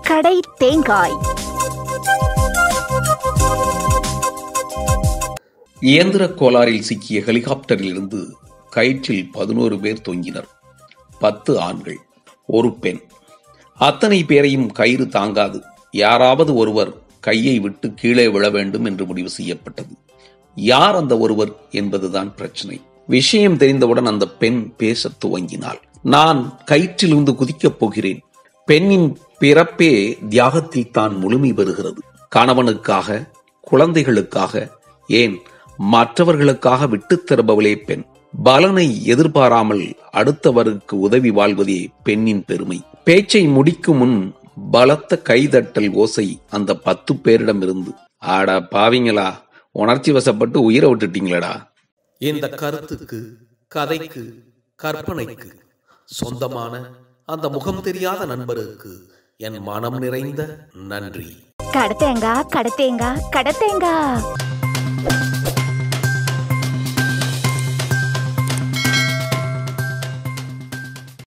கடை தேங்காய் இயந்திர கோளாறில் சிக்கிய ஹெலிகாப்டரில் இருந்து கயிற்றில் பதினோரு பேர் தொங்கினர் பத்து ஆண்கள் ஒரு பெண் அத்தனை பேரையும் கயிறு தாங்காது யாராவது ஒருவர் கையை விட்டு கீழே விழ வேண்டும் என்று முடிவு செய்யப்பட்டது யார் அந்த ஒருவர் என்பதுதான் பிரச்சனை விஷயம் தெரிந்தவுடன் அந்த பெண் பேசத் துவங்கினாள் நான் கயிற்றிலிருந்து குதிக்கப் போகிறேன் பெண்ணின் பிறப்பே தியாகத்தில் தான் முழுமை பெறுகிறது கணவனுக்காக குழந்தைகளுக்காக ஏன் மற்றவர்களுக்காக விட்டுத் தருபவளே பெண் பலனை எதிர்பாராமல் அடுத்தவருக்கு உதவி வாழ்வதே பெண்ணின் பெருமை பேச்சை முடிக்கும் முன் பலத்த கைதட்டல் ஓசை அந்த பத்து பேரிடமிருந்து ஆடா பாவிங்களா உணர்ச்சி வசப்பட்டு உயிரை விட்டுட்டீங்களடா இந்த கருத்துக்கு கதைக்கு கற்பனைக்கு சொந்தமான அந்த முகம் தெரியாத நண்பருக்கு என் மனம் நிறைந்த நன்றி கடத்தேங்கா கடத்தேங்கா கடத்தேங்கா